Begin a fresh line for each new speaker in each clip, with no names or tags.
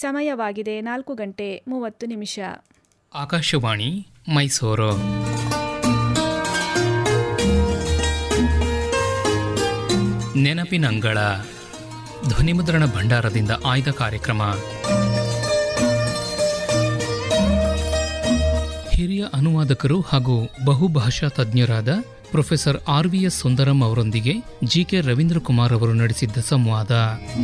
ಸಮಯವಾಗಿದೆ ನಾಲ್ಕು ಗಂಟೆ ಮೂವತ್ತು ನಿಮಿಷ
ಆಕಾಶವಾಣಿ ಮೈಸೂರು ನೆನಪಿನಂಗಳ ಧ್ವನಿಮುದ್ರಣ ಭಂಡಾರದಿಂದ ಆಯ್ದ ಕಾರ್ಯಕ್ರಮ ಹಿರಿಯ ಅನುವಾದಕರು ಹಾಗೂ ಬಹುಭಾಷಾ ತಜ್ಞರಾದ professor R V S Sundaram ಅವರೊಂದಿಗೆ ಜಿ ಕೆ ರವೀಂದ್ರ ಕುಮಾರ್ ಅವರು ನಡೆಸಿದ್ದ ಸಂವಾದ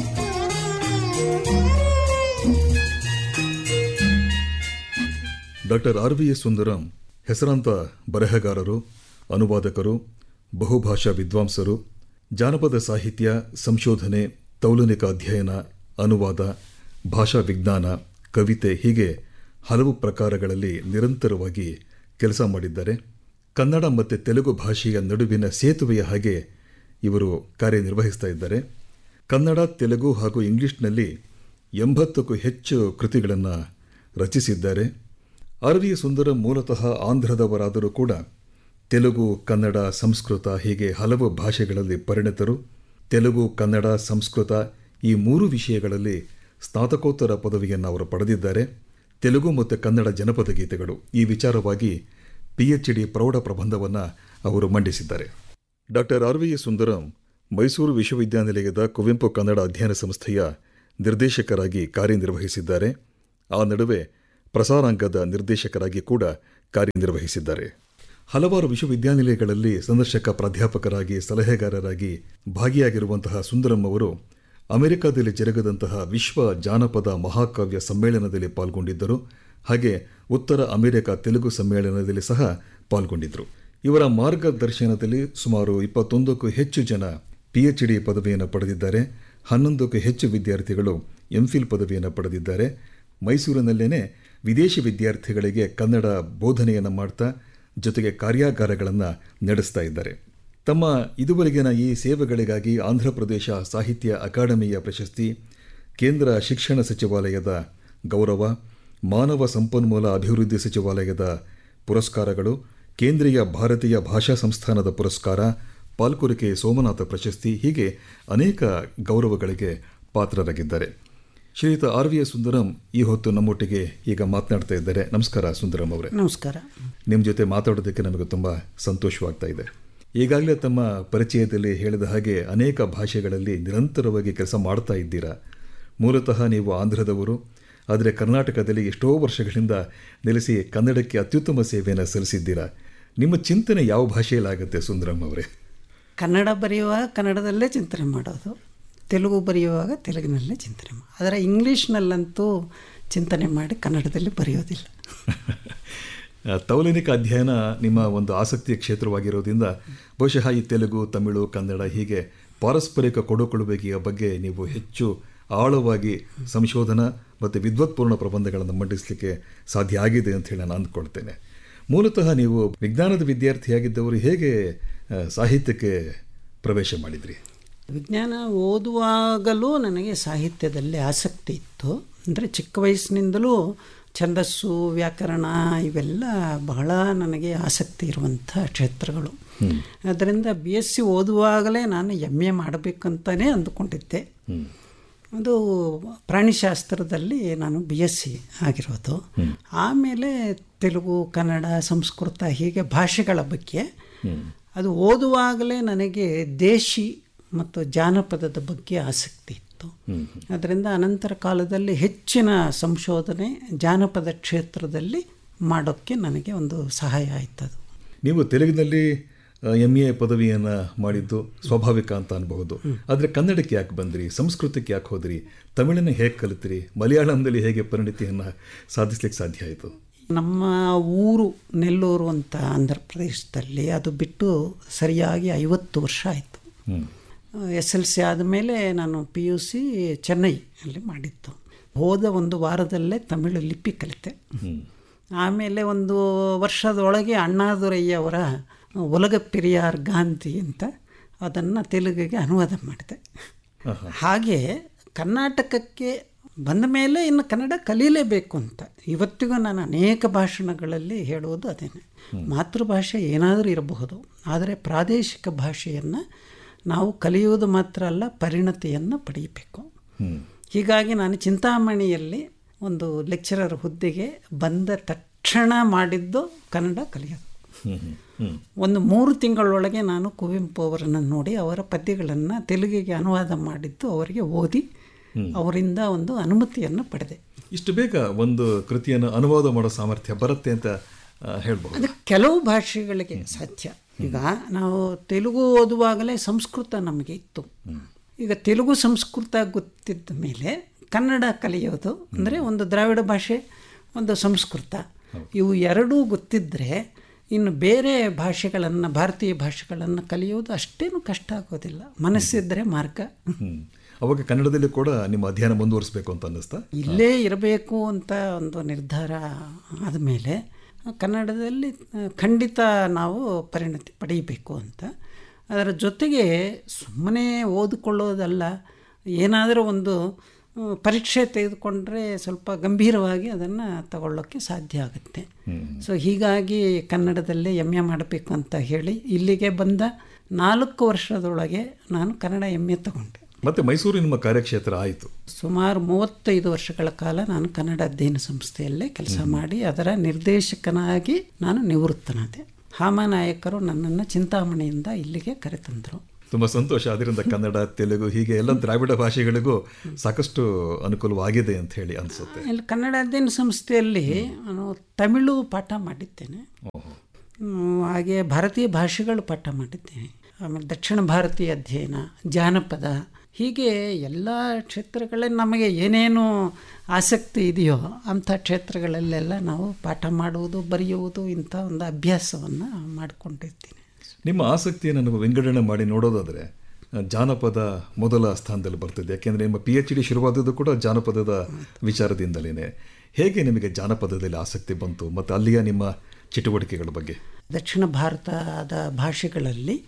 doctor R V S Sundaram ಹೆಸರಾಂತ ಬರಹಗಾರರು ಅನುವಾದಕರು ಬಹುಭಾಷಾ ವಿದ್ವಾಂಸರು ಜಾನಪದ ಸಾಹಿತ್ಯ ಸಂಶೋಧನೆ ತೌಲನಿಕ ಅಧ್ಯಯನ ಅನುವಾದ ಭಾಷಾ ವಿಜ್ಞಾನ ಕವಿತೆ ಹೀಗೆ ಹಲವು ಪ್ರಕಾರಗಳಲ್ಲಿ ನಿರಂತರವಾಗಿ ಕೆಲಸ ಮಾಡಿದ್ದಾರೆ ಕನ್ನಡ ಮತ್ತು ತೆಲುಗು ಭಾಷೆಯ ನಡುವಿನ ಸೇತುವೆಯ ಹಾಗೆ ಇವರು ಕಾರ್ಯನಿರ್ವಹಿಸ್ತಾ ಇದ್ದಾರೆ ಕನ್ನಡ ತೆಲುಗು ಹಾಗೂ ಇಂಗ್ಲಿಷ್ನಲ್ಲಿ ಎಂಬತ್ತಕ್ಕೂ ಹೆಚ್ಚು ಕೃತಿಗಳನ್ನು ರಚಿಸಿದ್ದಾರೆ ಆರ್ ವಿ ಸುಂದರ ಮೂಲತಃ ಆಂಧ್ರದವರಾದರೂ ಕೂಡ ತೆಲುಗು ಕನ್ನಡ ಸಂಸ್ಕೃತ ಹೀಗೆ ಹಲವು ಭಾಷೆಗಳಲ್ಲಿ ಪರಿಣಿತರು ತೆಲುಗು ಕನ್ನಡ ಸಂಸ್ಕೃತ ಈ ಮೂರು ವಿಷಯಗಳಲ್ಲಿ ಸ್ನಾತಕೋತ್ತರ ಪದವಿಯನ್ನು ಅವರು ಪಡೆದಿದ್ದಾರೆ ತೆಲುಗು ಮತ್ತು ಕನ್ನಡ ಜನಪದ ಗೀತೆಗಳು ಈ ವಿಚಾರವಾಗಿ ಪಿ ಎಚ್ ಡಿ ಪ್ರೌಢ ಪ್ರಬಂಧವನ್ನು ಅವರು ಮಂಡಿಸಿದ್ದಾರೆ doctor R V Sundaram Mysuru ವಿಶ್ವವಿದ್ಯಾನಿಲಯದ ಕುವೆಂಪು ಕನ್ನಡ ಅಧ್ಯಯನ ಸಂಸ್ಥೆಯ ನಿರ್ದೇಶಕರಾಗಿ ಕಾರ್ಯನಿರ್ವಹಿಸಿದ್ದಾರೆ ಆ ನಡುವೆ ಪ್ರಸಾರಾಂಗದ ನಿರ್ದೇಶಕರಾಗಿ ಕೂಡ ಕಾರ್ಯನಿರ್ವಹಿಸಿದ್ದಾರೆ ಹಲವಾರು ವಿಶ್ವವಿದ್ಯಾನಿಲಯಗಳಲ್ಲಿ ಸಂದರ್ಶಕ ಪ್ರಾಧ್ಯಾಪಕರಾಗಿ ಸಲಹೆಗಾರರಾಗಿ ಭಾಗಿಯಾಗಿರುವಂತಹ ಸುಂದರಂ ಅವರು ಅಮೆರಿಕದಲ್ಲಿ ಜರುಗದಂತಹ ವಿಶ್ವ ಜಾನಪದ ಮಹಾಕಾವ್ಯ ಸಮ್ಮೇಳನದಲ್ಲಿ ಪಾಲ್ಗೊಂಡಿದ್ದರು ಹಾಗೆ ಉತ್ತರ ಅಮೆರಿಕ ತೆಲುಗು ಸಮ್ಮೇಳನದಲ್ಲಿ ಸಹ ಪಾಲ್ಗೊಂಡಿದ್ದರು ಇವರ ಮಾರ್ಗದರ್ಶನದಲ್ಲಿ ಸುಮಾರು ಇಪ್ಪತ್ತೊಂದಕ್ಕೂ ಹೆಚ್ಚು ಜನ ಪಿಎಚ್ ಡಿ ಪದವಿಯನ್ನು ಪಡೆದಿದ್ದಾರೆ ಹನ್ನೊಂದಕ್ಕೂ ಹೆಚ್ಚು ವಿದ್ಯಾರ್ಥಿಗಳು ಎಂಫಿಲ್ ಪದವಿಯನ್ನು ಪಡೆದಿದ್ದಾರೆ ಮೈಸೂರಿನಲ್ಲೇನೆ ವಿದೇಶಿ ವಿದ್ಯಾರ್ಥಿಗಳಿಗೆ ಕನ್ನಡ ಬೋಧನೆಯನ್ನು ಮಾಡ್ತಾ ಜೊತೆಗೆ ಕಾರ್ಯಾಗಾರಗಳನ್ನು ನಡೆಸ್ತಾ ಇದ್ದಾರೆ ತಮ್ಮ ಇದುವರೆಗಿನ ಈ ಸೇವೆಗಳಿಗಾಗಿ ಆಂಧ್ರಪ್ರದೇಶ ಸಾಹಿತ್ಯ ಅಕಾಡೆಮಿಯ ಪ್ರಶಸ್ತಿ ಕೇಂದ್ರ ಶಿಕ್ಷಣ ಸಚಿವಾಲಯದ ಗೌರವ ಮಾನವ ಸಂಪನ್ಮೂಲ ಅಭಿವೃದ್ಧಿ ಸಚಿವಾಲಯದ ಪುರಸ್ಕಾರಗಳು ಕೇಂದ್ರೀಯ ಭಾರತೀಯ ಭಾಷಾ ಸಂಸ್ಥಾನದ ಪುರಸ್ಕಾರ ಪಾಲ್ಕುರಿಕೆ ಸೋಮನಾಥ ಪ್ರಶಸ್ತಿ ಹೀಗೆ ಅನೇಕ ಗೌರವಗಳಿಗೆ ಪಾತ್ರರಾಗಿದ್ದಾರೆ ಶ್ರೀಯುತ ಆರ್ ವಿ ಎಸ್ ಸುಂದರಂ ಈ ಹೊತ್ತು ನಮ್ಮೊಟ್ಟಿಗೆ ಈಗ ಮಾತನಾಡ್ತಾ ಇದ್ದಾರೆ ನಮಸ್ಕಾರ ಸುಂದರಂ ಅವರೇ
ನಮಸ್ಕಾರ
ನಿಮ್ಮ ಜೊತೆ ಮಾತಾಡೋದಕ್ಕೆ ನಮಗೆ ತುಂಬ ಸಂತೋಷವಾಗ್ತಾ ಇದೆ ಈಗಾಗಲೇ ತಮ್ಮ ಪರಿಚಯದಲ್ಲಿ ಹೇಳಿದ ಹಾಗೆ ಅನೇಕ ಭಾಷೆಗಳಲ್ಲಿ ನಿರಂತರವಾಗಿ ಕೆಲಸ ಮಾಡ್ತಾ ಇದ್ದೀರಾ ಮೂಲತಃ ನೀವು ಆಂಧ್ರದವರು ಆದರೆ ಕರ್ನಾಟಕದಲ್ಲಿ ಎಷ್ಟೋ ವರ್ಷಗಳಿಂದ ನೆಲೆಸಿ ಕನ್ನಡಕ್ಕೆ ಅತ್ಯುತ್ತಮ ಸೇವೆಯನ್ನು ಸಲ್ಲಿಸಿದ್ದೀರಾ ನಿಮ್ಮ ಚಿಂತನೆ ಯಾವ ಭಾಷೆಯಲ್ಲಾಗುತ್ತೆ ಸುಂದರಂ ಅವರೇ
ಕನ್ನಡ ಬರೆಯುವಾಗ ಕನ್ನಡದಲ್ಲೇ ಚಿಂತನೆ ಮಾಡೋದು ತೆಲುಗು ಬರೆಯುವಾಗ ತೆಲುಗಿನಲ್ಲೇ ಚಿಂತನೆ ಮಾಡಿ ಆದರೆ ಇಂಗ್ಲೀಷ್ನಲ್ಲಂತೂ ಚಿಂತನೆ ಮಾಡಿ ಕನ್ನಡದಲ್ಲಿ ಬರೆಯೋದಿಲ್ಲ
ತೌಲನಿಕ ಅಧ್ಯಯನ ನಿಮ್ಮ ಒಂದು ಆಸಕ್ತಿಯ ಕ್ಷೇತ್ರವಾಗಿರೋದ್ರಿಂದ ಬಹುಶಃ ಈ ತೆಲುಗು ತಮಿಳು ಕನ್ನಡ ಹೀಗೆ ಪಾರಸ್ಪರಿಕ ಕೊಡುಕೊಳ್ಳುವಿಕೆಯ ಬಗ್ಗೆ ನೀವು ಹೆಚ್ಚು ಆಳವಾಗಿ ಸಂಶೋಧನಾ ಮತ್ತು ವಿದ್ವತ್ಪೂರ್ಣ ಪ್ರಬಂಧಗಳನ್ನು ಮಂಡಿಸಲಿಕ್ಕೆ ಸಾಧ್ಯ ಆಗಿದೆ ಅಂತ ಹೇಳಿ ನಾನು ಅಂದ್ಕೊಳ್ತೇನೆ ಮೂಲತಃ ನೀವು ವಿಜ್ಞಾನದ ವಿದ್ಯಾರ್ಥಿಯಾಗಿದ್ದವರು ಹೇಗೆ ಆ, ಸಾಹಿತ್ಯಕ್ಕೆ ಪ್ರವೇಶ ಮಾಡಿದ್ರಿ
ವಿಜ್ಞಾನ ಓದುವಾಗಲೂ ನನಗೆ ಸಾಹಿತ್ಯದಲ್ಲಿ ಆಸಕ್ತಿ ಇತ್ತು ಅಂದರೆ ಚಿಕ್ಕ ವಯಸ್ಸಿನಿಂದಲೂ ಛಂದಸ್ಸು ವ್ಯಾಕರಣ ಇವೆಲ್ಲ ಬಹಳ ನನಗೆ ಆಸಕ್ತಿ ಇರುವಂಥ ಕ್ಷೇತ್ರಗಳು ಅದರಿಂದ ಬಿ ಎಸ್ ಸಿ ಓದುವಾಗಲೇ ನಾನು ಎಮ್ ಎ ಮಾಡಬೇಕಂತಲೇ ಅಂದುಕೊಂಡಿದ್ದೆ ಅದು ಪ್ರಾಣಿಶಾಸ್ತ್ರದಲ್ಲಿ ನಾನು ಬಿ ಎಸ್ ಸಿ ಆಗಿರೋದು ಆಮೇಲೆ ತೆಲುಗು ಕನ್ನಡ ಸಂಸ್ಕೃತ ಹೀಗೆ ಭಾಷೆಗಳ ಬಗ್ಗೆ ಅದು ಓದುವಾಗಲೇ ನನಗೆ ದೇಶಿ ಮತ್ತು ಜಾನಪದದ ಬಗ್ಗೆ ಆಸಕ್ತಿ ಇತ್ತು ಅದರಿಂದ ಅನಂತರ ಕಾಲದಲ್ಲಿ ಹೆಚ್ಚಿನ ಸಂಶೋಧನೆ ಜಾನಪದ ಕ್ಷೇತ್ರದಲ್ಲಿ ಮಾಡೋಕ್ಕೆ ನನಗೆ ಒಂದು ಸಹಾಯ ಆಯ್ತದು
ನೀವು ತೆಲುಗಿನಲ್ಲಿ ಎಮ್ ಎ ಪದವಿಯನ್ನು ಮಾಡಿದ್ದು ಸ್ವಾಭಾವಿಕ ಅಂತ ಅನ್ಬಹುದು ಆದರೆ ಕನ್ನಡಕ್ಕೆ ಯಾಕೆ ಬಂದ್ರಿ ಸಂಸ್ಕೃತಕ್ಕೆ ಯಾಕೆ ಹೋದ್ರಿ ತಮಿಳನ್ನ ಹೇಗೆ ಕಲಿತ್ರಿ ಮಲಯಾಳಂದಲ್ಲಿ ಹೇಗೆ ಪರಿಣಿತಿಯನ್ನು ಸಾಧಿಸ್ಲಿಕ್ಕೆ ಸಾಧ್ಯ ಆಯಿತು
ನಮ್ಮ ಊರು ನೆಲ್ಲೂರು ಅಂತ ಆಂಧ್ರ ಪ್ರದೇಶದಲ್ಲಿ ಅದು ಬಿಟ್ಟು ಸರಿಯಾಗಿ ಐವತ್ತು ವರ್ಷ ಆಯಿತು ಎಸ್ ಎಲ್ ಸಿ ಆದಮೇಲೆ ನಾನು ಪಿ ಯು ಸಿ ಚೆನ್ನೈ ಅಲ್ಲಿ ಮಾಡಿದ್ದು ಹೋದ ಒಂದು ವಾರದಲ್ಲೇ ತಮಿಳು ಲಿಪಿ ಕಲಿತೆ ಆಮೇಲೆ ಒಂದು ವರ್ಷದೊಳಗೆ ಅಣ್ಣಾದುರಯ್ಯವರ ಒಲಗ ಪೆರಿಯಾರ್ ಗಾಂಧಿ ಅಂತ ಅದನ್ನು ತೆಲುಗಿಗೆ ಅನುವಾದ ಮಾಡಿದೆ ಹಾಗೆ ಕರ್ನಾಟಕಕ್ಕೆ ಬಂದ ಮೇಲೆ ಇನ್ನು ಕನ್ನಡ ಕಲೀಲೇಬೇಕು ಅಂತ ಇವತ್ತಿಗೂ ನಾನು ಅನೇಕ ಭಾಷಣಗಳಲ್ಲಿ ಹೇಳುವುದು ಅದೇನೆ ಮಾತೃಭಾಷೆ ಏನಾದರೂ ಇರಬಹುದು ಆದರೆ ಪ್ರಾದೇಶಿಕ ಭಾಷೆಯನ್ನು ನಾವು ಕಲಿಯುವುದು ಮಾತ್ರ ಅಲ್ಲ ಪರಿಣತಿಯನ್ನು ಪಡೆಯಬೇಕು ಹೀಗಾಗಿ ನಾನು ಚಿಂತಾಮಣಿಯಲ್ಲಿ ಒಂದು ಲೆಕ್ಚರರ್ ಹುದ್ದೆಗೆ ಬಂದ ತಕ್ಷಣ ಮಾಡಿದ್ದು ಕನ್ನಡ ಕಲಿಯೋದು
ಹ್ಮ್ ಹ್ಮ್ ಹ್ಮ್
ಒಂದು ಮೂರು ತಿಂಗಳೊಳಗೆ ನಾನು ಕುವೆಂಪು ಅವರನ್ನು ನೋಡಿ ಅವರ ಪದ್ಯಗಳನ್ನು ತೆಲುಗಿಗೆ ಅನುವಾದ ಮಾಡಿದ್ದು ಅವರಿಗೆ ಓದಿ ಅವರಿಂದ ಒಂದು ಅನುಮತಿಯನ್ನು ಪಡೆದೆ
ಇಷ್ಟು ಬೇಗ ಒಂದು ಕೃತಿಯನ್ನು ಅನುವಾದ ಮಾಡೋ ಸಾಮರ್ಥ್ಯ ಬರುತ್ತೆ ಅಂತ ಆ, ಹೇಳ್ಬೋದು
ಅದು ಕೆಲವು ಭಾಷೆಗಳಿಗೆ ಸಾಧ್ಯ ಈಗ ನಾವು ತೆಲುಗು ಓದುವಾಗಲೇ ಸಂಸ್ಕೃತ ನಮಗೆ ಇತ್ತು ಈಗ ತೆಲುಗು ಸಂಸ್ಕೃತ ಗೊತ್ತಿದ್ದ ಮೇಲೆ ಕನ್ನಡ ಕಲಿಯೋದು ಅಂದರೆ ಒಂದು ದ್ರಾವಿಡ ಭಾಷೆ ಒಂದು ಸಂಸ್ಕೃತ ಇವು ಎರಡೂ ಗೊತ್ತಿದ್ದರೆ ಇನ್ನು ಬೇರೆ ಭಾಷೆಗಳನ್ನು ಭಾರತೀಯ ಭಾಷೆಗಳನ್ನು ಕಲಿಯೋದು ಅಷ್ಟೇನು ಕಷ್ಟ ಆಗೋದಿಲ್ಲ ಮನಸ್ಸಿದ್ದರೆ ಮಾರ್ಗ
ಹ್ಮ್ ಅವಾಗ ಕನ್ನಡದಲ್ಲಿ ಕೂಡ ನಿಮ್ಮ ಅಧ್ಯಯನ ಮುಂದುವರಿಸಬೇಕು ಅಂತ ಅನ್ನಿಸ್ತಾ
ಇಲ್ಲೇ ಇರಬೇಕು ಅಂತ ಒಂದು ನಿರ್ಧಾರ ಆದಮೇಲೆ ಕನ್ನಡದಲ್ಲಿ ಆ, ಖಂಡಿತ ನಾವು ಪರಿಣತಿ ಪಡೆಯಬೇಕು ಅಂತ ಅದರ ಜೊತೆಗೆ ಸುಮ್ಮನೆ ಓದಿಕೊಳ್ಳೋದಲ್ಲ ಏನಾದರೂ ಒಂದು ಆ, ಪರೀಕ್ಷೆ ತೆಗೆದುಕೊಂಡ್ರೆ ಸ್ವಲ್ಪ ಗಂಭೀರವಾಗಿ ಅದನ್ನು ತಗೊಳ್ಳೋಕ್ಕೆ ಸಾಧ್ಯ ಆಗುತ್ತೆ ಸೊ ಹೀಗಾಗಿ ಕನ್ನಡದಲ್ಲೇ ಎಮ್ ಎ ಮಾಡಬೇಕು ಅಂತ ಹೇಳಿ ಇಲ್ಲಿಗೆ ಬಂದ ನಾಲ್ಕು ವರ್ಷದೊಳಗೆ ನಾನು ಕನ್ನಡ ಎಮ್ ಎ ತಗೊಂಡೆ
ಮತ್ತೆ ಮೈಸೂರು ನಿಮ್ಮ ಕಾರ್ಯಕ್ಷೇತ್ರ ಆಯಿತು
ಸುಮಾರು ಮೂವತ್ತೈದು ವರ್ಷಗಳ ಕಾಲ ನಾನು ಕನ್ನಡ ಅಧ್ಯಯನ ಸಂಸ್ಥೆಯಲ್ಲೇ ಕೆಲಸ ಮಾಡಿ ಅದರ ನಿರ್ದೇಶಕನಾಗಿ ನಾನು ನಿವೃತ್ತನಾದೆ ಹಾಮನಾಯಕರು ನನ್ನನ್ನು ಚಿಂತಾಮಣಿಯಿಂದ ಇಲ್ಲಿಗೆ ಕರೆತಂದರು
ತುಂಬಾ ಸಂತೋಷ ಅದರಿಂದ ಕನ್ನಡ ತೆಲುಗು ಹೀಗೆ ಎಲ್ಲ ದ್ರಾವಿಡ ಭಾಷೆಗಳಿಗೂ ಸಾಕಷ್ಟು ಅನುಕೂಲವಾಗಿದೆ ಅಂತ ಹೇಳಿ ಅನಿಸುತ್ತೆ
ಇಲ್ಲಿ ಕನ್ನಡ ಅಧ್ಯಯನ ಸಂಸ್ಥೆಯಲ್ಲಿ ನಾನು ತಮಿಳು ಪಾಠ ಮಾಡಿದ್ದೇನೆ ಹ್ಮ್, ಹಾಗೆ ಭಾರತೀಯ ಭಾಷೆಗಳು ಪಾಠ ಮಾಡಿದ್ದೇನೆ ಆಮೇಲೆ ದಕ್ಷಿಣ ಭಾರತೀಯ ಅಧ್ಯಯನ ಜಾನಪದ ಹೀಗೆ ಎಲ್ಲ ಕ್ಷೇತ್ರಗಳಲ್ಲಿ ನಮಗೆ ಏನೇನು ಆಸಕ್ತಿ ಇದೆಯೋ ಅಂಥ ಕ್ಷೇತ್ರಗಳಲ್ಲೆಲ್ಲ ನಾವು ಪಾಠ ಮಾಡುವುದು ಬರೆಯುವುದು ಇಂಥ ಒಂದು ಅಭ್ಯಾಸವನ್ನು ಮಾಡಿಕೊಂಡಿರ್ತೀನಿ
ನಿಮ್ಮ ಆಸಕ್ತಿಯನ್ನು ನಾವು ವಿಂಗಡಣೆ ಮಾಡಿ ನೋಡೋದಾದ್ರೆ ಆ, ಜಾನಪದ ಮೊದಲ ಸ್ಥಾನದಲ್ಲಿ ಬರ್ತದೆ ಯಾಕೆಂದ್ರೆ ನಿಮ್ಮ ಪಿ ಎಚ್ ಡಿ ಶುರುವಾದದ್ದು ಕೂಡ ಜಾನಪದದ ವಿಚಾರದಿಂದಲೇ ಹೇಗೆ ನಿಮಗೆ ಜಾನಪದದಲ್ಲಿ ಆಸಕ್ತಿ ಬಂತು ಮತ್ತು ಅಲ್ಲಿಯ ನಿಮ್ಮ ಚಟುವಟಿಕೆಗಳ ಬಗ್ಗೆ
ದಕ್ಷಿಣ ಭಾರತದ ಭಾಷೆಗಳಲ್ಲಿ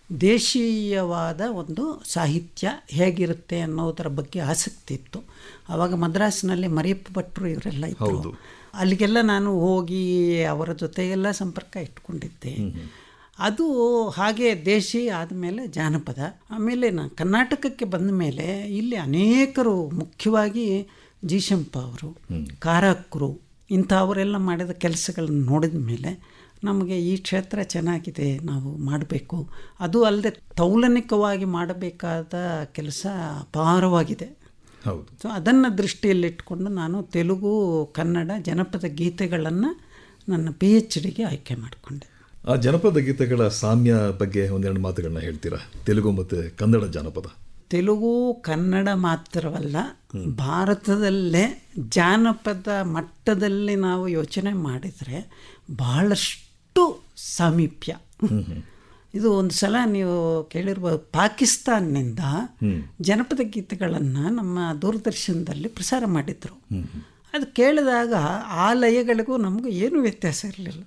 ದೇಶೀಯವಾದ ಒಂದು ಸಾಹಿತ್ಯ ಹೇಗಿರುತ್ತೆ ಅನ್ನೋದರ ಬಗ್ಗೆ ಆಸಕ್ತಿ ಇತ್ತು ಆವಾಗ ಮದ್ರಾಸ್ನಲ್ಲಿ ಮರಿಯಪ್ಪ ಭಟ್ರು ಇವರೆಲ್ಲ ಇದ್ದರು ಅಲ್ಲಿಗೆಲ್ಲ ನಾನು ಹೋಗಿ ಅವರ ಜೊತೆಗೆಲ್ಲ ಸಂಪರ್ಕ ಇಟ್ಕೊಂಡಿದ್ದೆ ಅದು ಹಾಗೆ ದೇಶಿ ಆದಮೇಲೆ ಜಾನಪದ ಆಮೇಲೆ ನಾನು ಕರ್ನಾಟಕಕ್ಕೆ ಬಂದ ಮೇಲೆ ಇಲ್ಲಿ ಅನೇಕರು ಮುಖ್ಯವಾಗಿ ಜೀಶಂಪ ಅವರು ಕಾರಕ್ಕರು ಇಂಥವರೆಲ್ಲ ಮಾಡಿದ ಕೆಲಸಗಳನ್ನು ನೋಡಿದ ಮೇಲೆ ನಮಗೆ ಈ ಕ್ಷೇತ್ರ ಚೆನ್ನಾಗಿದೆ ನಾವು ಮಾಡಬೇಕು ಅದು ಅಲ್ಲದೆ ತೌಲನಿಕವಾಗಿ ಮಾಡಬೇಕಾದ ಕೆಲಸ ಅಪಾರವಾಗಿದೆ
ಹೌದು
ಸೊ ಅದನ್ನು ದೃಷ್ಟಿಯಲ್ಲಿಟ್ಕೊಂಡು ನಾನು ತೆಲುಗು ಕನ್ನಡ ಜನಪದ ಗೀತೆಗಳನ್ನು ನನ್ನ ಪಿ ಎಚ್ ಡಿಗೆ ಆಯ್ಕೆ ಮಾಡಿಕೊಂಡೆ
ಆ ಜನಪದ ಗೀತೆಗಳ ಸಾಮ್ಯ ಬಗ್ಗೆ ಒಂದೆರಡು ಮಾತುಗಳನ್ನ ಹೇಳ್ತೀರಾ ತೆಲುಗು ಮತ್ತು ಕನ್ನಡ ಜಾನಪದ
ತೆಲುಗು ಕನ್ನಡ ಮಾತ್ರವಲ್ಲ ಭಾರತದಲ್ಲೇ ಜಾನಪದ ಮಟ್ಟದಲ್ಲಿ ನಾವು ಯೋಚನೆ ಮಾಡಿದರೆ ಬಹಳಷ್ಟು ಸಾಮೀಪ್ಯ ಇದು ಒಂದು ಸಲ ನೀವು ಕೇಳಿರ್ಬೋದು ಪಾಕಿಸ್ತಾನ್ನಿಂದ ಜನಪದ ಗೀತೆಗಳನ್ನು ನಮ್ಮ ದೂರದರ್ಶನದಲ್ಲಿ ಪ್ರಸಾರ ಮಾಡಿದ್ರು ಅದು ಕೇಳಿದಾಗ ಆ ಲಯಗಳಿಗೂ ನಮಗೂ ಏನೂ ವ್ಯತ್ಯಾಸ ಇರಲಿಲ್ಲ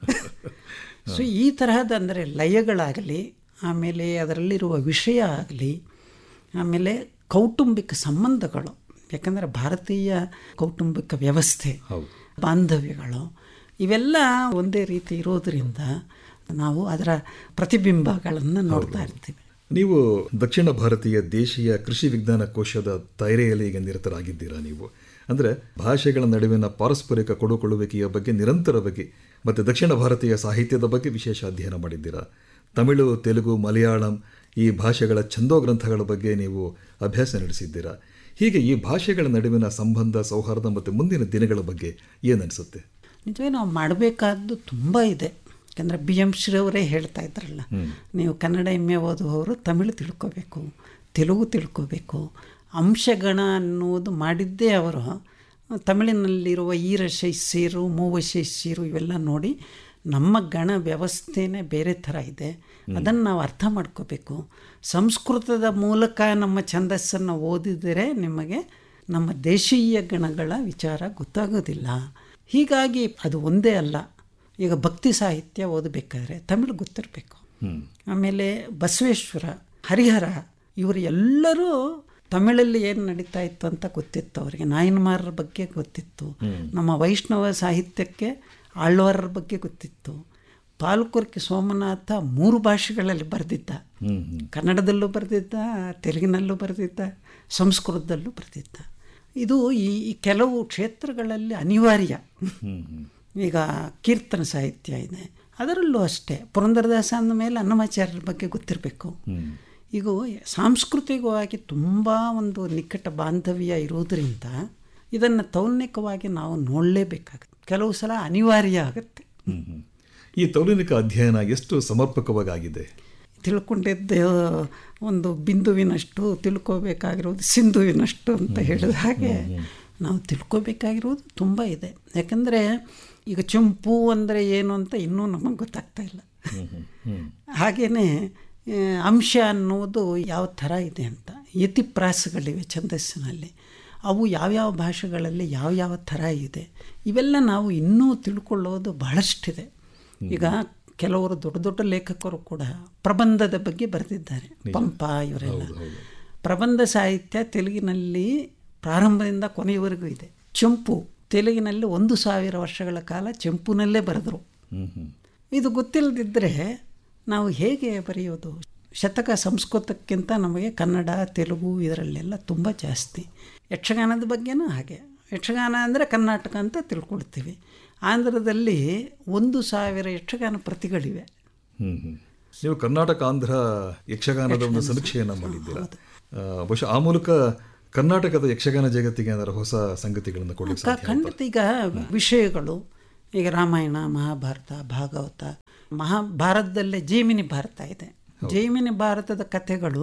ಸೊ ಈ ತರಹದ ಅಂದರೆ ಲಯಗಳಾಗಲಿ ಆಮೇಲೆ ಅದರಲ್ಲಿರುವ ವಿಷಯ ಆಗಲಿ ಆಮೇಲೆ ಕೌಟುಂಬಿಕ ಸಂಬಂಧಗಳು ಯಾಕಂದರೆ ಭಾರತೀಯ ಕೌಟುಂಬಿಕ ವ್ಯವಸ್ಥೆ ಬಾಂಧವ್ಯಗಳು ಇವೆಲ್ಲ ಒಂದೇ ರೀತಿ ಇರೋದರಿಂದ ನಾವು ಅದರ ಪ್ರತಿಬಿಂಬಗಳನ್ನು ನೋಡ್ತಾ ಇರ್ತೀವಿ
ನೀವು ದಕ್ಷಿಣ ಭಾರತೀಯ ದೇಶೀಯ ಕೃಷಿ ವಿಜ್ಞಾನ ಕೋಶದ ತೈರೆಯಲ್ಲಿ ಈಗ ನಿರತರಾಗಿದ್ದೀರಾ ನೀವು ಅಂದರೆ ಭಾಷೆಗಳ ನಡುವಿನ ಪಾರಸ್ಪರಿಕ ಕೊಡುಕೊಳ್ಳುವಿಕೆಯ ಬಗ್ಗೆ ನಿರಂತರವಾಗಿ ಮತ್ತು ದಕ್ಷಿಣ ಭಾರತೀಯ ಸಾಹಿತ್ಯದ ಬಗ್ಗೆ ವಿಶೇಷ ಅಧ್ಯಯನ ಮಾಡಿದ್ದೀರಾ ತಮಿಳು ತೆಲುಗು ಮಲಯಾಳಂ ಈ ಭಾಷೆಗಳ ಛಂದೋ ಗ್ರಂಥಗಳ ಬಗ್ಗೆ ನೀವು ಅಭ್ಯಾಸ ನಡೆಸಿದ್ದೀರಾ ಹೀಗೆ ಈ ಭಾಷೆಗಳ ನಡುವಿನ ಸಂಬಂಧ ಸೌಹಾರ್ದ ಮತ್ತು ಮುಂದಿನ ದಿನಗಳ ಬಗ್ಗೆ ಏನನ್ಸುತ್ತೆ
ನಿಜವೇ ನಾವು ಮಾಡಬೇಕಾದ್ದು ತುಂಬ ಇದೆ ಯಾಕಂದರೆ ಬಿ ಎಂ ಶ್ರೀಯವರೇ ಹೇಳ್ತಾ ಇದ್ರಲ್ಲ ನೀವು ಕನ್ನಡ ಎಮ್ ಎ ಓದುವವರು ತಮಿಳು ತಿಳ್ಕೋಬೇಕು ತೆಲುಗು ತಿಳ್ಕೋಬೇಕು ಅಂಶಗಣ ಅನ್ನೋದು ಮಾಡಿದ್ದೇ ಅವರು ತಮಿಳಿನಲ್ಲಿರುವ ಈರಶೈಸ್ಯರು ಮೂವಶೈಸ್ಯರು ಇವೆಲ್ಲ ನೋಡಿ ನಮ್ಮ ಗಣ ವ್ಯವಸ್ಥೆನೇ ಬೇರೆ ಥರ ಇದೆ ಅದನ್ನು ನಾವು ಅರ್ಥ ಮಾಡ್ಕೋಬೇಕು ಸಂಸ್ಕೃತದ ಮೂಲಕ ನಮ್ಮ ಛಂದಸ್ಸನ್ನು ಓದಿದರೆ ನಿಮಗೆ ನಮ್ಮ ದೇಶೀಯ ಗಣಗಳ ವಿಚಾರ ಗೊತ್ತಾಗೋದಿಲ್ಲ ಹೀಗಾಗಿ ಅದು ಒಂದೇ ಅಲ್ಲ ಈಗ ಭಕ್ತಿ ಸಾಹಿತ್ಯ ಓದಬೇಕಾದ್ರೆ ತಮಿಳು ಗೊತ್ತಿರಬೇಕು ಆಮೇಲೆ ಬಸವೇಶ್ವರ ಹರಿಹರ ಇವರು ಎಲ್ಲರೂ ತಮಿಳಲ್ಲಿ ಏನು ನಡೀತಾ ಇತ್ತು ಅಂತ ಗೊತ್ತಿತ್ತು ಅವರಿಗೆ ನಾಯನ್ಮಾರರ ಬಗ್ಗೆ ಗೊತ್ತಿತ್ತು ನಮ್ಮ ವೈಷ್ಣವ ಸಾಹಿತ್ಯಕ್ಕೆ ಆಳ್ವಾರರ ಬಗ್ಗೆ ಗೊತ್ತಿತ್ತು ಪಾಲ್ಕುರ್ಕಿ ಸೋಮನಾಥ ಮೂರು ಭಾಷೆಗಳಲ್ಲಿ ಬರೆದಿದ್ದ ಕನ್ನಡದಲ್ಲೂ ಬರೆದಿದ್ದ ತೆಲುಗಿನಲ್ಲೂ ಬರೆದಿದ್ದ ಸಂಸ್ಕೃತದಲ್ಲೂ ಬರೆದಿದ್ದ ಇದು ಈ ಈ ಕೆಲವು ಕ್ಷೇತ್ರಗಳಲ್ಲಿ ಅನಿವಾರ್ಯ ಈಗ ಕೀರ್ತನ ಸಾಹಿತ್ಯ ಇದೆ ಅದರಲ್ಲೂ ಅಷ್ಟೇ ಪುರಂದರದಾಸ ಅಂದ ಮೇಲೆ ಅನ್ನಮಾಚಾರ್ಯರ ಬಗ್ಗೆ ಗೊತ್ತಿರಬೇಕು ಈಗ ಸಾಂಸ್ಕೃತಿಕವಾಗಿ ತುಂಬ ಒಂದು ನಿಕಟ ಬಾಂಧವ್ಯ ಇರೋದರಿಂದ ಇದನ್ನು ತೌಲ್ನಿಕವಾಗಿ ನಾವು ನೋಡಲೇಬೇಕಾಗುತ್ತೆ ಕೆಲವು ಸಲ ಅನಿವಾರ್ಯ ಆಗುತ್ತೆ
ಹ್ಮ್, ಹ್ಮ್. ಈ ತೌಲನಿಕ ಅಧ್ಯಯನ ಎಷ್ಟು ಸಮರ್ಪಕವಾಗಿ ಆಗಿದೆ
ತಿಳ್ಕೊಂಡಿದ್ದ ಒಂದು ಬಿಂದುವಿನಷ್ಟು ತಿಳ್ಕೋಬೇಕಾಗಿರೋದು ಸಿಂಧುವಿನಷ್ಟು ಅಂತ ಹೇಳಿದ ಹಾಗೆ ನಾವು ತಿಳ್ಕೋಬೇಕಾಗಿರೋದು ತುಂಬ ಇದೆ ಯಾಕಂದರೆ ಈಗ ಚುಂಪು ಅಂದರೆ ಏನು ಅಂತ ಇನ್ನೂ ನಮಗೆ ಗೊತ್ತಾಗ್ತಾ ಇಲ್ಲ ಹಾಗೆಯೇ ಅಂಶ ಅನ್ನೋದು ಯಾವ ಥರ ಇದೆ ಅಂತ ಯತಿಪ್ರಾಸಗಳಿವೆ ಛಂದಸ್ಸಿನಲ್ಲಿ ಅವು ಯಾವ್ಯಾವ ಭಾಷೆಗಳಲ್ಲಿ ಯಾವ್ಯಾವ ಥರ ಇದೆ ಇವೆಲ್ಲ ನಾವು ಇನ್ನೂ ತಿಳ್ಕೊಳ್ಳೋದು ಬಹಳಷ್ಟಿದೆ ಈಗ ಕೆಲವರು ದೊಡ್ಡ ದೊಡ್ಡ ಲೇಖಕರು ಕೂಡ ಪ್ರಬಂಧದ ಬಗ್ಗೆ ಬರೆದಿದ್ದಾರೆ ಪಂಪ ಇವರೆಲ್ಲ ಪ್ರಬಂಧ ಸಾಹಿತ್ಯ ತೆಲುಗಿನಲ್ಲಿ ಪ್ರಾರಂಭದಿಂದ ಕೊನೆಯವರೆಗೂ ಇದೆ ಚಂಪು ತೆಲುಗಿನಲ್ಲಿ ಒಂದು ಸಾವಿರ ವರ್ಷಗಳ ಕಾಲ ಚಂಪುನಲ್ಲೇ ಬರೆದರು ಇದು ಗೊತ್ತಿಲ್ಲದಿದ್ದರೆ ನಾವು ಹೇಗೆ ಬರೆಯೋದು ಶತಕ ಸಂಸ್ಕೃತಕ್ಕಿಂತ ನಮಗೆ ಕನ್ನಡ ತೆಲುಗು ಇದರಲ್ಲೆಲ್ಲ ತುಂಬ ಜಾಸ್ತಿ ಯಕ್ಷಗಾನದ ಬಗ್ಗೆನೂ ಹಾಗೆ ಯಕ್ಷಗಾನ ಅಂದರೆ ಕರ್ನಾಟಕ ಅಂತ ತಿಳ್ಕೊಳ್ತೀವಿ ಆಂಧ್ರದಲ್ಲಿ ಒಂದು ಸಾವಿರ ಯಕ್ಷಗಾನ ಪ್ರತಿಗಳಿವೆ
ಹ್ಮ್ ಹ್ಮ್. ನೀವು ಕರ್ನಾಟಕ ಆಂಧ್ರ ಯಕ್ಷಗಾನದ ಒಂದು ಸಮೀಕ್ಷೆಯನ್ನು ಮಾಡಿದ್ದೀರಾ ಆ, ಬಹುಶಃ ಆ ಮೂಲಕ ಕರ್ನಾಟಕದ ಯಕ್ಷಗಾನ ಜಗತ್ತಿಗೆ ಏನಾದ್ರು ಹೊಸ ಸಂಗತಿಗಳನ್ನು ಕೊಡಲಿಕ್ಕೆ
ಕ-
ಸಾಧ್ಯ
ಖಂಡಿತ ಈಗ ವಿಷಯಗಳು ಈಗ ರಾಮಾಯಣ ಮಹಾಭಾರತ ಭಾಗವತ ಮಹಾಭಾರತದಲ್ಲೇ ಜೈಮಿನಿ ಭಾರತ ಇದೆ ಜೈಮಿನಿ ಭಾರತದ ಕಥೆಗಳು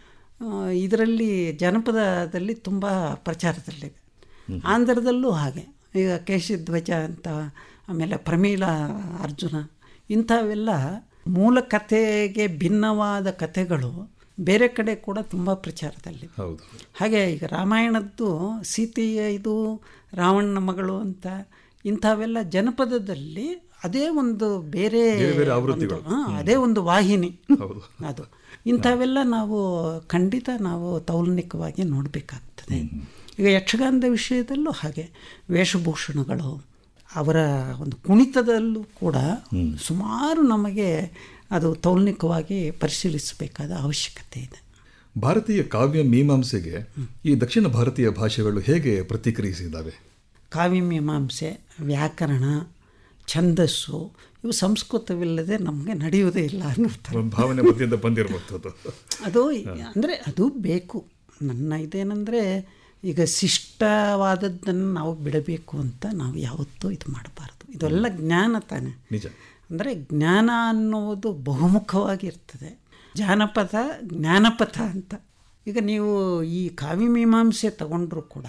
ಇದರಲ್ಲಿ ಜನಪದದಲ್ಲಿ ತುಂಬ ಪ್ರಚಾರದಲ್ಲಿವೆ ಆಂಧ್ರದಲ್ಲೂ ಹಾಗೆ ಈಗ ಕೇಶಧ್ವಜ ಅಂತ ಆಮೇಲೆ ಪ್ರಮೀಳ ಅರ್ಜುನ ಇಂಥವೆಲ್ಲ ಮೂಲ ಕಥೆಗೆ ಭಿನ್ನವಾದ ಕಥೆಗಳು ಬೇರೆ ಕಡೆ ಕೂಡ ತುಂಬ ಪ್ರಚಾರದಲ್ಲಿವೆ
ಹೌದು
ಹಾಗೆ ಈಗ ರಾಮಾಯಣದ್ದು ಸೀತೆಯ ಇದು ರಾವಣನ ಮಗಳು ಅಂತ ಇಂಥವೆಲ್ಲ ಜನಪದದಲ್ಲಿ ಅದೇ ಒಂದು ಬೇರೆ
ಬೇರೆ ಆವೃತ್ತಿಗಳು.
ಒಂದು- ಹಾ, ಅದೇ ಒಂದು ವಾಹಿನಿ
ಹೌದು.
ಅದು ಇಂಥವೆಲ್ಲ ನಾವು ಖಂಡಿತ ನಾವು ತೌಲನಿಕವಾಗಿ ನೋಡಬೇಕಾಗ್ತದೆ ಈಗ ಯಕ್ಷಗಾನದ ವಿಷಯದಲ್ಲೂ ಹಾಗೆ ವೇಷಭೂಷಣಗಳು ಅವರ ಒಂದು ಕುಣಿತದಲ್ಲೂ ಕೂಡ ಸುಮಾರು ನಮಗೆ ಅದು ತೌಲನಿಕವಾಗಿ ಪರಿಶೀಲಿಸಬೇಕಾದ ಅವಶ್ಯಕತೆ ಇದೆ
ಭಾರತೀಯ ಕಾವ್ಯ ಮೀಮಾಂಸೆಗೆ ಈ ದಕ್ಷಿಣ ಭಾರತೀಯ ಭಾಷೆಗಳು ಹೇಗೆ ಪ್ರತಿಕ್ರಿಯಿಸಿದ್ದಾವೆ
ಕಾವ್ಯಮೀಮಾಂಸೆ ವ್ಯಾಕರಣ ಛಂದಸ್ಸು ಇವು ಸಂಸ್ಕೃತವಿಲ್ಲದೆ ನಮಗೆ ನಡೆಯುವುದೇ ಇಲ್ಲ ಅನ್ನೋ ಥರ
ಒಂದು ಭಾವನೆ ಮಧ್ಯದಿಂದ ಬಂದಿರಬಹುದು
ಅದು ಅಂದರೆ ಅದು ಬೇಕು ನನ್ನ ಇದೇನೆಂದರೆ ಈಗ ಶಿಷ್ಟವಾದದ್ದನ್ನು ನಾವು ಬಿಡಬೇಕು ಅಂತ ನಾವು ಯಾವತ್ತೂ ಇದು ಮಾಡಬಾರ್ದು ಇದೆಲ್ಲ ಜ್ಞಾನ ತಾನೆ
ನಿಜ
ಅಂದರೆ ಜ್ಞಾನ ಅನ್ನುವುದು ಬಹುಮುಖವಾಗಿರ್ತದೆ ಜಾನಪದ ಜ್ಞಾನಪಥ ಅಂತ ಈಗ ನೀವು ಈ ಕಾವ್ಯಮೀಮಾಂಸೆ ತಗೊಂಡ್ರೂ ಕೂಡ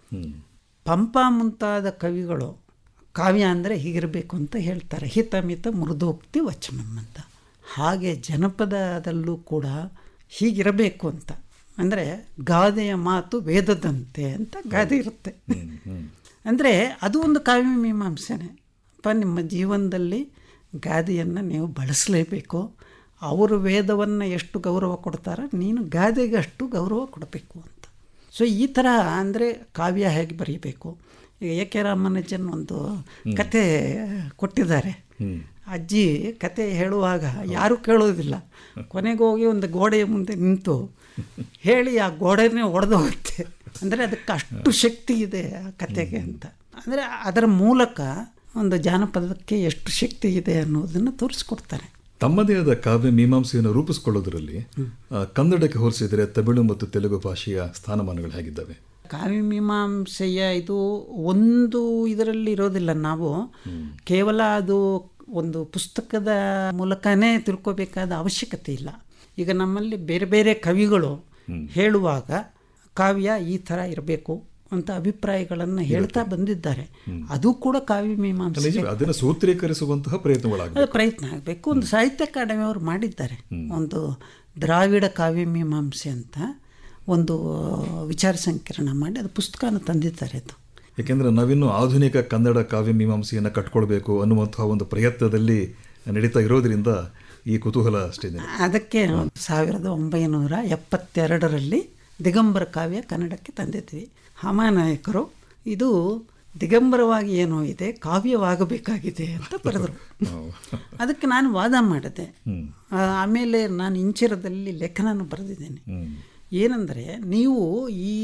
ಪಂಪ ಮುಂತಾದ ಕವಿಗಳು ಕಾವ್ಯ ಅಂದರೆ ಹೀಗಿರಬೇಕು ಅಂತ ಹೇಳ್ತಾರೆ ಹಿತಮಿತ ಮೃದೋಕ್ತಿ ವಚನಂ ಅಂತ ಹಾಗೆ ಜನಪದದಲ್ಲೂ ಕೂಡ ಹೀಗಿರಬೇಕು ಅಂತ ಅಂದರೆ ಗಾದೆಯ ಮಾತು ವೇದದಂತೆ ಅಂತ ಗಾದೆ ಇರುತ್ತೆ ಅಂದರೆ ಅದು ಒಂದು ಕಾವ್ಯ ಮೀಮಾಂಸೆನೇ ಅಪ್ಪ ನಿಮ್ಮ ಜೀವನದಲ್ಲಿ ಗಾದೆಯನ್ನು ನೀವು ಬಳಸಲೇಬೇಕು ಅವರು ವೇದವನ್ನು ಎಷ್ಟು ಗೌರವ ಕೊಡ್ತಾರೋ ನೀನು ಗಾದೆಗೆ ಅಷ್ಟು ಗೌರವ ಕೊಡಬೇಕು ಅಂತ ಸೊ ಈ ಥರ ಅಂದರೆ ಕಾವ್ಯ ಹೇಗೆ ಬರೀಬೇಕು ಈಗ ಎ ಕೆ ರಾಮಾನುಜನ್ ಒಂದು ಕತೆ ಕೊಟ್ಟಿದ್ದಾರೆ ಅಜ್ಜಿ ಕತೆ ಹೇಳುವಾಗ ಯಾರೂ ಕೇಳೋದಿಲ್ಲ ಕೊನೆಗೆ ಹೋಗಿ ಒಂದು ಗೋಡೆಯ ಮುಂದೆ ನಿಂತು ಹೇಳಿ ಆ ಗೋಡೆನೇ ಒಡೆದು ಹೋಗುತ್ತೆ ಅಂದರೆ ಅದಕ್ಕೆ ಅಷ್ಟು ಶಕ್ತಿ ಇದೆ ಆ ಕತೆಗೆ ಅಂತ ಅಂದರೆ ಅದರ ಮೂಲಕ ಒಂದು ಜಾನಪದಕ್ಕೆ ಎಷ್ಟು ಶಕ್ತಿ ಇದೆ ಅನ್ನೋದನ್ನು ತೋರಿಸ್ಕೊಡ್ತಾರೆ
ತಮ್ಮದೇ ಆದ ಕಾವ್ಯ ಮೀಮಾಂಸೆಯನ್ನು ರೂಪಿಸಿಕೊಳ್ಳೋದರಲ್ಲಿ ಆ, ಕನ್ನಡಕ್ಕೆ ಹೋಲಿಸಿದರೆ ತಮಿಳು ಮತ್ತು ತೆಲುಗು ಭಾಷೆಯ ಸ್ಥಾನಮಾನಗಳು ಹೇಗಿದ್ದಾವೆ
ಕಾವ್ಯಮೀಮಾಂಸೆಯ ಇದು ಒಂದು ಇದರಲ್ಲಿ ಇರೋದಿಲ್ಲ ನಾವು ಕೇವಲ ಅದು ಒಂದು ಪುಸ್ತಕದ ಮೂಲಕನೇ ತಿಳ್ಕೋಬೇಕಾದ ಅವಶ್ಯಕತೆ ಇಲ್ಲ ಈಗ ನಮ್ಮಲ್ಲಿ ಬೇರೆ ಬೇರೆ ಕವಿಗಳು ಹೇಳುವಾಗ ಕಾವ್ಯ ಈ ಥರ ಇರಬೇಕು ಅಂತ ಅಭಿಪ್ರಾಯಗಳನ್ನು ಹೇಳ್ತಾ ಬಂದಿದ್ದಾರೆ ಅದು ಕೂಡ ಕಾವ್ಯ ಮೀಮಾಂಸೆ
ನಿಜವೇ ಅದನ್ನು ಸೂತ್ರೀಕರಿಸುವಂತಹ ಪ್ರಯತ್ನಗಳಾಗಬೇಕು
ಅದು ಪ್ರಯತ್ನ ಆಗಬೇಕು ಒಂದು ಸಾಹಿತ್ಯ ಅಕಾಡೆಮಿ ಅವರು ಮಾಡಿದ್ದಾರೆ ಒಂದು ದ್ರಾವಿಡ ಕಾವ್ಯ ಮೀಮಾಂಸೆ ಅಂತ ಒಂದು ವಿಚಾರ ಸಂಕಿರಣ ಮಾಡಿ ಅದು ಪುಸ್ತಕನ ತಂದಿದ್ದಾರೆ ಅದು
ಯಾಕೆಂದ್ರೆ ನಾವಿನ್ನು ಆಧುನಿಕ ಕನ್ನಡ ಕಾವ್ಯ ಮೀಮಾಂಸೆಯನ್ನು ಕಟ್ಕೊಳ್ಬೇಕು ಅನ್ನುವಂತಹ ಒಂದು ಪ್ರಯತ್ನದಲ್ಲಿ ನಡೀತಾ ಇರೋದ್ರಿಂದ ಈ ಕುತೂಹಲ ಅಷ್ಟೇ
ಅದಕ್ಕೆ ಸಾವಿರದ ಒಂಬೈನೂರ ಎಪ್ಪತ್ತೆರಡರಲ್ಲಿ ದಿಗಂಬರ ಕಾವ್ಯ ಕನ್ನಡಕ್ಕೆ ತಂದಿದ್ವಿ ಹಾಮಾನಾಯಕರು ಇದು ದಿಗಂಬರವಾಗಿ ಏನೋ ಇದೆ ಕಾವ್ಯವಾಗಬೇಕಾಗಿದೆ ಅಂತ ಬರೆದರು ಅದಕ್ಕೆ ನಾನು ವಾದ ಮಾಡಿದೆ ಆ, ಆಮೇಲೆ ನಾನು ಇಂಚಿರದಲ್ಲಿ ಲೇಖನನ ಬರೆದಿದ್ದೇನೆ ಏನಂದರೆ ನೀವು ಈ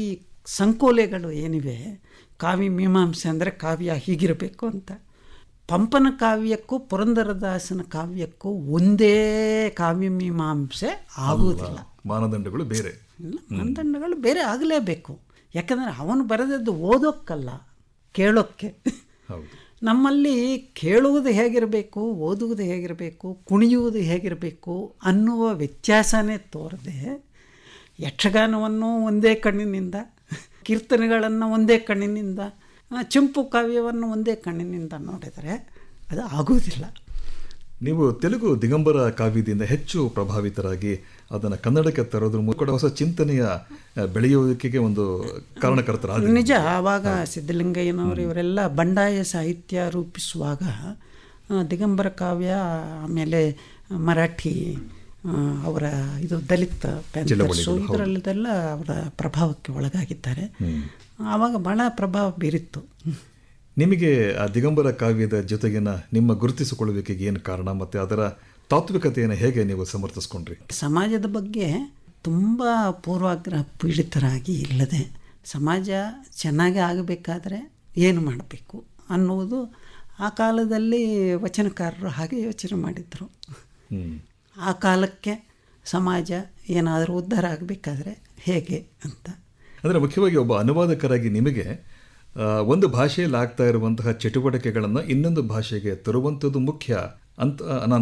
ಸಂಕೋಲೆಗಳು ಏನಿವೆ ಕಾವ್ಯ ಮೀಮಾಂಸೆ ಅಂದರೆ ಕಾವ್ಯ ಹೀಗಿರಬೇಕು ಅಂತ ಪಂಪನ ಕಾವ್ಯಕ್ಕೂ ಪುರಂದರದಾಸನ ಕಾವ್ಯಕ್ಕೂ ಒಂದೇ ಕಾವ್ಯ ಮೀಮಾಂಸೆ ಆಗುವುದಿಲ್ಲ
ಮಾನದಂಡಗಳು ಬೇರೆ
ಇಲ್ಲ ಮಾನದಂಡಗಳು ಬೇರೆ ಆಗಲೇಬೇಕು ಯಾಕಂದರೆ ಅವನು ಬರೆದದ್ದು ಓದೋಕ್ಕಲ್ಲ ಕೇಳೋಕ್ಕೆ
ಹೌದು
ನಮ್ಮಲ್ಲಿ ಕೇಳುವುದು ಹೇಗಿರಬೇಕು ಓದುವುದು ಹೇಗಿರಬೇಕು ಕುಣಿಯುವುದು ಹೇಗಿರಬೇಕು ಅನ್ನುವ ವ್ಯತ್ಯಾಸನೇ ತೋರದೆ ಯಕ್ಷಗಾನವನ್ನು ಒಂದೇ ಕಣ್ಣಿನಿಂದ ಕೀರ್ತನೆಗಳನ್ನು ಒಂದೇ ಕಣ್ಣಿನಿಂದ ಆ, ಚಂಪು ಕಾವ್ಯವನ್ನು ಒಂದೇ ಕಣ್ಣಿನಿಂದ ನೋಡಿದರೆ ಅದು ಆಗುವುದಿಲ್ಲ
ನೀವು ತೆಲುಗು ದಿಗಂಬರ ಕಾವ್ಯದಿಂದ ಹೆಚ್ಚು ಪ್ರಭಾವಿತರಾಗಿ ಅದನ್ನು ಕನ್ನಡಕ್ಕೆ ತರೋದ್ರ ಮೂಲಕ ಹೊಸ ಚಿಂತನೆಯ ಆ, ಬೆಳೆಯುವಿಕೆಗೆ ಒಂದು ಕಾರಣಕರ್ತರಾದ
ನಿಜ ಆವಾಗ ಸಿದ್ಧಲಿಂಗಯ್ಯನವರು ಇವರೆಲ್ಲ ಬಂಡಾಯ ಸಾಹಿತ್ಯ ರೂಪಿಸುವಾಗ ಆ, ದಿಗಂಬರ ಕಾವ್ಯ ಆಮೇಲೆ ಮರಾಠಿ ಆ, ಅವರ ಇದು ದಲಿತ ಪ್ಯಾಂಥರ್ಸು ಇದರಲ್ಲದೆಲ್ಲ ಅವರ ಪ್ರಭಾವಕ್ಕೆ ಒಳಗಾಗಿದ್ದಾರೆ ಆವಾಗ ಬಹಳ ಪ್ರಭಾವ ಬೀರಿತ್ತು
ನಿಮಗೆ ಆ ದಿಗಂಬರ ಕಾವ್ಯದ ಜೊತೆಗಿನ ನಿಮ್ಮ ಗುರುತಿಸಿಕೊಳ್ಳುವಿಕೆಗೆ ಏನು ಕಾರಣ ಮತ್ತು ಅದರ ತಾತ್ವಿಕತೆಯನ್ನು ಹೇಗೆ ನೀವು ಸಮರ್ಥಿಸ್ಕೊಂಡ್ರಿ
ಸಮಾಜದ ಬಗ್ಗೆ ತುಂಬ ಪೂರ್ವಾಗ್ರಹ ಪೀಡಿತರಾಗಿ ಇಲ್ಲದೆ ಸಮಾಜ ಚೆನ್ನಾಗಿ ಆಗಬೇಕಾದ್ರೆ ಏನು ಮಾಡಬೇಕು ಅನ್ನುವುದು ಆ ಕಾಲದಲ್ಲಿ ವಚನಕಾರರು ಹಾಗೆ ಯೋಚನೆ ಮಾಡಿದರು
ಹ್ಮ್.
ಆ ಕಾಲಕ್ಕೆ ಸಮಾಜ ಏನಾದರೂ ಉದ್ಧಾರ ಆಗಬೇಕಾದ್ರೆ ಹೇಗೆ ಅಂತ
ಅಂದರೆ ಮುಖ್ಯವಾಗಿ ಒಬ್ಬ ಅನುವಾದಕರಾಗಿ ನಿಮಗೆ ಆ, ಒಂದು ಭಾಷೆಯಲ್ಲಿ ಆಗ್ತಾ ಇರುವಂತಹ ಚಟುವಟಿಕೆಗಳನ್ನು ಇನ್ನೊಂದು ಭಾಷೆಗೆ ತರುವಂಥದ್ದು ಮುಖ್ಯ ಅಂತ ನಾನು